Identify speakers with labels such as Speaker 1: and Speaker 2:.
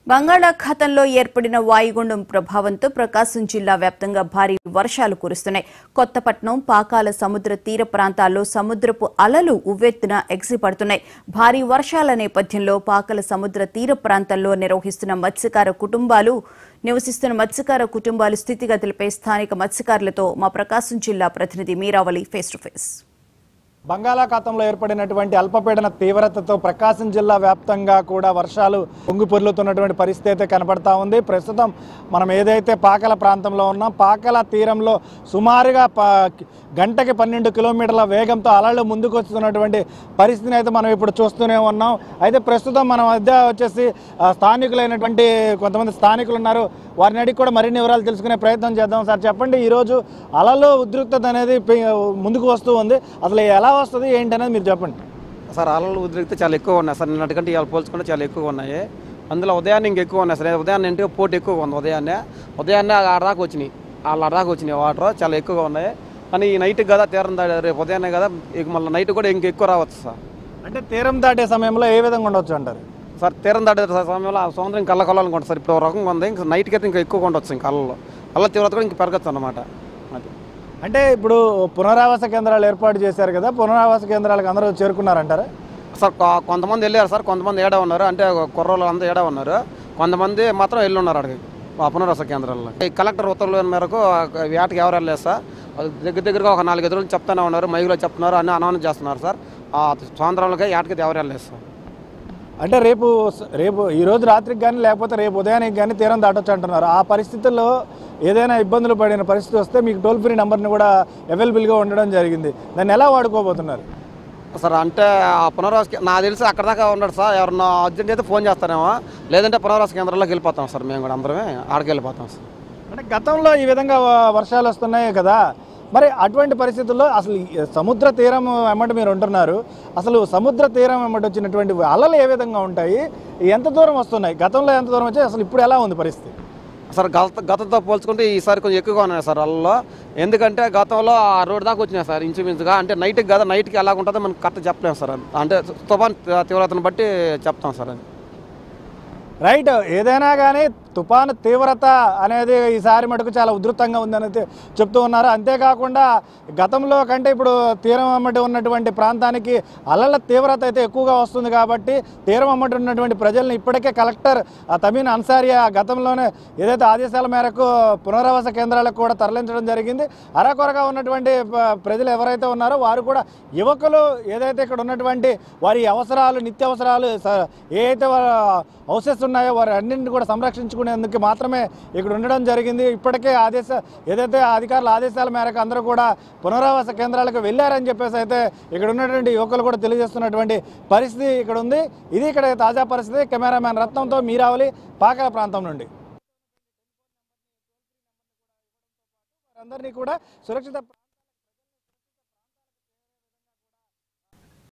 Speaker 1: బంగాళాఖాతంలో ఏర్పడిన వాయుగుండం ప్రభావంతో ప్రకాశం జిల్లా వ్యాప్తంగా భారీ వర్షాలు కురుస్తున్నాయి కొత్తపట్నం పాకాల సముద్ర తీర ప్రాంతాల్లో సముద్రపు అలలు ఉవ్వెత్తున ఎగిసిపడుతున్నాయి భారీ వర్షాల నేపథ్యంలో పాకాల సముద్ర తీర ప్రాంతాల్లో నిర్వహిస్తున్న మత్స్యకార కుటుంబాలు నివసిస్తున్న మత్స్యకార కుటుంబాలు స్థితిగతులపై స్థానిక మత్స్యకారులతో మా ప్రకాశం జిల్లా ప్రతినిధి మీరావళి ఫేస్ టు ఫేస్
Speaker 2: బంగాళాఖాతంలో ఏర్పడినటువంటి అల్పపీడన తీవ్రతతో ప్రకాశం జిల్లా వ్యాప్తంగా కూడా వర్షాలు పొంగి పొర్లుతున్నటువంటి పరిస్థితి అయితే కనబడతా ఉంది ప్రస్తుతం మనం ఏదైతే పాకల ప్రాంతంలో ఉన్నాం పాకల తీరంలో సుమారుగా ప- గంటకి పన్నెండు కిలోమీటర్ల వేగంతో అలలు ముందుకు వస్తున్నటువంటి పరిస్థితిని అయితే మనం ఇప్పుడు చూస్తూనే ఉన్నాం అయితే ప్రస్తుతం మన మధ్య వచ్చేసి ఆ, స్థానికులైనటువంటి కొంతమంది స్థానికులు ఉన్నారు వారిని అడిగి కూడా మరిన్ని వివరాలు తెలుసుకునే ప్రయత్నం చేద్దాం సార్ చెప్పండి ఈరోజు అలలో ఉద్రిక్తత అనేది పె- ముందుకు వస్తూ ఉంది అసలు ఎలా వస్తుంది ఏంటి అనేది మీరు చెప్పండి
Speaker 3: సార్ అలలు ఉద్రిక్తే చాలా ఎక్కువ ఉన్నాయి సార్ నిన్నటికంటే ఇవాళ పోల్చుకుంటే చాలా ఎక్కువ ఉన్నాయి అందులో ఉదయాన్నే ఇంక ఎక్కువ ఉన్నాయి సార్ ఉదయాన్నే అంటే పోటీ ఎక్కువ ఉంది ఉదయాన్నే ఉదయాన్నే ఆడదాకా వచ్చినాయి వాళ్ళ ఆడదాకా వచ్చినాయి వాటర్ చాలా ఎక్కువగా ఉన్నాయి కానీ ఈ నైట్ కదా తీరం దాడి రేపు ఉదయాన్నే కదా ఇక మళ్ళీ నైట్ కూడా ఇంక ఎక్కువ రావచ్చు సార్
Speaker 2: అంటే తీరం దాటే సమయంలో ఏ విధంగా ఉండొచ్చు అంటారు
Speaker 3: సార్ తీరం దాటే సమయంలో ఆ సముద్రం కళ్ళ కళ్ళాలనుకుంటా సార్ ఇప్పుడు ఒక రకంగా ఉంది ఇంకా నైట్కి అయితే ఇంకా ఎక్కువ ఉండొచ్చు ఇంకా అల్లలో అల్ల తీవ్రత కూడా ఇంక పెరగచ్చు అన్నమాట అది
Speaker 2: అంటే ఇప్పుడు పునరావాస కేంద్రాలు ఏర్పాటు చేశారు కదా పునరావాస కేంద్రాలకు అందరూ చేరుకున్నారంటారా
Speaker 3: సార్ కొ- కొంతమంది వెళ్ళారు సార్ కొంతమంది ఏడా ఉన్నారు అంటే కుర్రోళ్ళు అంతా ఏడా ఉన్నారు కొంతమంది మాత్రం వెళ్ళి ఉన్నారు అక్కడికి ఆ పునరావాస కేంద్రాల్లో ఈ కలెక్టర్ ఉత్తర్వుల మేరకు ఆ వేటకి ఎవరు వెళ్ళలేదు సార్ వాళ్ళు దగ్గర దగ్గరగా ఒక నాలుగు ఎదురు చెప్తానే ఉన్నారు మైకులో చెప్తున్నారు అన్ని అనౌన్స్ చేస్తున్నారు సార్ ఆ స్వాతంత్రంలోకి ఏటకి ఎవరు వెళ్ళలేదు సార్
Speaker 2: అంటే రేపు రేపు ఈ రోజు రాత్రికి కానీ లేకపోతే రేపు ఉదయానికి కానీ తీరం దాటొచ్చు అంటున్నారు ఆ పరిస్థితుల్లో ఏదైనా ఇబ్బందులు పడిన పరిస్థితి వస్తే మీకు టోల్ ఫ్రీ నెంబర్ని కూడా అవైలబుల్గా ఉండడం జరిగింది దాన్ని ఎలా వాడుకోబోతున్నారు
Speaker 3: సార్ అంటే ఆ పునరావాస కే- నాకు తెలిసి అక్కడ దాకా ఉన్నాడు సార్ ఎవరన్నా అర్జెంట్ అయితే ఫోన్ చేస్తారేమో లేదంటే పునరావాస కేంద్రంలోకి వెళ్ళిపోతాం సార్ మేము కూడా అందరమే ఆడికి వెళ్ళిపోతాం సార్
Speaker 2: అంటే గతంలో ఈ విధంగా వ- వర్షాలు వస్తున్నాయి కదా మరి అటువంటి పరిస్థితుల్లో అసలు ఈ సముద్ర తీరం వెంబడి మీరు ఉంటున్నారు అసలు సముద్ర తీరం వెంబడి వచ్చినటువంటి అలలు ఏ విధంగా ఉంటాయి ఎంత దూరం వస్తున్నాయి గతంలో ఎంత దూరం వచ్చాయి అసలు ఇప్పుడు ఎలా ఉంది పరిస్థితి
Speaker 3: సార్ గత గతంతో పోల్చుకుంటే ఈసారి కొంచెం ఎక్కువగా ఉన్నాయి సార్ అల్లలో ఎందుకంటే గతంలో ఆ రోడ్ దాకా వచ్చినాయి సార్ ఇంచుమించుగా అంటే నైట్కి కదా నైట్కి ఎలా ఉంటుందో మనం కరెక్ట్ చెప్పలేము సార్ అంటే తుఫాన్ తీవ్రతను బట్టి చెప్తాం సార్ అది
Speaker 2: రైట్ ఏదైనా కానీ తుఫాను తీవ్రత అనేది ఈసారి మటుకు చాలా ఉధృతంగా ఉందని అయితే చెప్తూ ఉన్నారు అంతేకాకుండా గతంలో కంటే ఇప్పుడు తీరం అమ్మటి ఉన్నటువంటి ప్రాంతానికి అలల తీవ్రత అయితే ఎక్కువగా వస్తుంది కాబట్టి తీరం అమ్మటి ఉన్నటువంటి ప్రజల్ని ఇప్పటికే కలెక్టర్ ఆ తమీన్ అన్సారియా గతంలోనే ఏదైతే ఆదేశాల మేరకు పునరావాస కేంద్రాలకు కూడా తరలించడం జరిగింది అరకొరగా ఉన్నటువంటి ప- ప్రజలు ఎవరైతే ఉన్నారో వారు కూడా యువకులు ఏదైతే ఇక్కడ ఉన్నటువంటి వారి అవసరాలు నిత్యావసరాలు స- ఏ అయితే వారి హౌసెస్ ఉన్నాయో వారి అన్నింటిని కూడా సంరక్షించుకునేందుకు మాత్రమే ఇక్కడ ఉండడం జరిగింది ఇప్పటికే ఆదేశ ఏదైతే అధికారుల ఆదేశాల మేరకు అందరూ కూడా పునరావాస కేంద్రాలకు వెళ్ళారని చెప్పేసి అయితే ఇక్కడ ఉన్నటువంటి యువకులు కూడా తెలియజేస్తున్నటువంటి పరిస్థితి ఇక్కడ ఉంది ఇది ఇక్కడ తాజా పరిస్థితి కెమెరామ్యాన్ రత్నంతో మీరావలి పాకల ప్రాంతం నుండి అందరినీ కూడా సురక్షిత